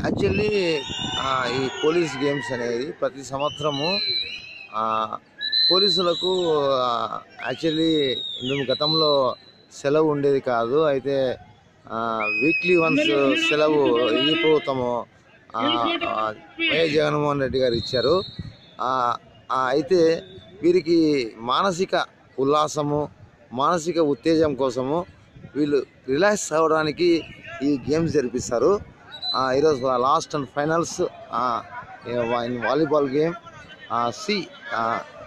actually ఈ police games అనేది ప్రతి సంవత్సరము ఆ, పోలీసులకు యాక్చువల్లీ మేము గతంలో సెలవు ఉండేది కాదు అయితే వీక్లీ వన్స్ సెలవు ఈ ప్రభుత్వము ఆ, ఆ, వైఎస్ జగన్మోహన్ రెడ్డి గారు ఇచ్చారు ఆ, ఆ, అయితే వీరికి మానసిక ఉల్లాసము మానసిక ఉత్తేజం కోసము వీళ్ళు రిలాక్స్ అవ్వడానికి ఈ గేమ్స్ జరిపిస్తారు ఆ, ఈరోజు last and finals in volleyball game C